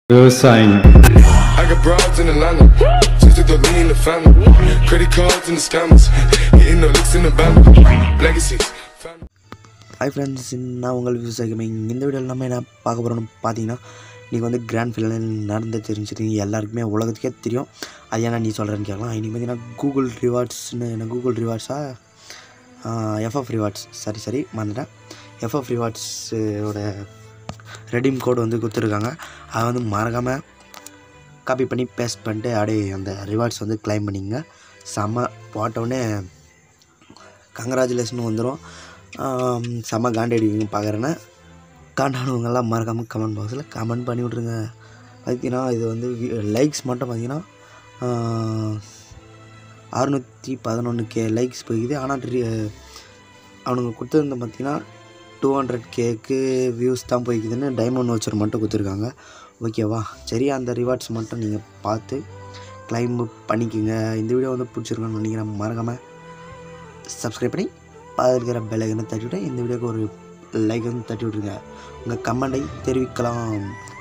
விவசாயம் I got broads in Atlanta, just to lean in the family. Credit cards and the scammers, hitting the licks in the band. Legacies, family. Hi friends நான் உங்கள் விவசாயிகமே இந்த வீடியோவில் நம்ம என்ன பார்க்க போகிறோம்னு பார்த்தீங்கன்னா இன்றைக்கி வந்து கிராண்ட் ஃபினல் நடந்து தெரிஞ்சுட்டு எல்லாருக்குமே உலகத்துக்கே தெரியும் அது ஏன்னா நீ சொல்கிறேன்னு கேட்கலாம் இன்றைக்கி பார்த்தீங்கன்னா கூகுள் ரிவார்ட்ஸ்னு என்ன கூகுள் ரிவார்ட்ஸா எஃப்எஃப் ரிவார்ட்ஸ் சரி சரி மறந்துட்டேன் எஃப்எஃப் ரிவார்ட்ஸோட ரெடீம் கோடு வந்து கொடுத்துருக்காங்க அதை வந்து மறக்காமல் காப்பி பண்ணி பேஸ்ட் பண்ணிட்டு அப்படியே அந்த ரிவார்ட்ஸ் வந்து கிளைம் பண்ணிங்க செம்ம போட்டோடனே கங்க்ராச்சுலேஷன் வந்துடும் செம்ம காண்டடிவிங்க பார்க்குறேன்னா காண்டானவங்கெல்லாம் மறக்காமல் கமெண்ட் பாக்ஸில் கமெண்ட் பண்ணி விட்ருங்க பார்த்தீங்கன்னா இது வந்து லைக்ஸ் மட்டும் பார்த்தீங்கன்னா அறுநூற்றி பதினொன்று கே லைக்ஸ் போய்க்குது ஆனால் அவனுங்க கொடுத்துருந்த பார்த்தீங்கன்னா டூ ஹண்ட்ரட் கேக்கு வியூஸ் தான் போய்க்குதுன்னு டைமண்ட் வச்சர் மட்டும் கொடுத்துருக்காங்க ஓகேவா சரி அந்த ரிவார்ட்ஸ் மட்டும் நீங்கள் பார்த்து கிளைம் பண்ணிக்கோங்க இந்த வீடியோ வந்து பிடிச்சிருக்கோன்னு நினைக்கிறேன் மறக்காமல் சப்ஸ்கிரைப் பண்ணி அதில் இருக்கிற பெல்லைக்கனை தட்டி விட்டு இந்த வீடியோக்கு ஒரு லைக் வந்து தட்டி விட்ருங்க உங்கள் கமெண்டை தெரிவிக்கலாம்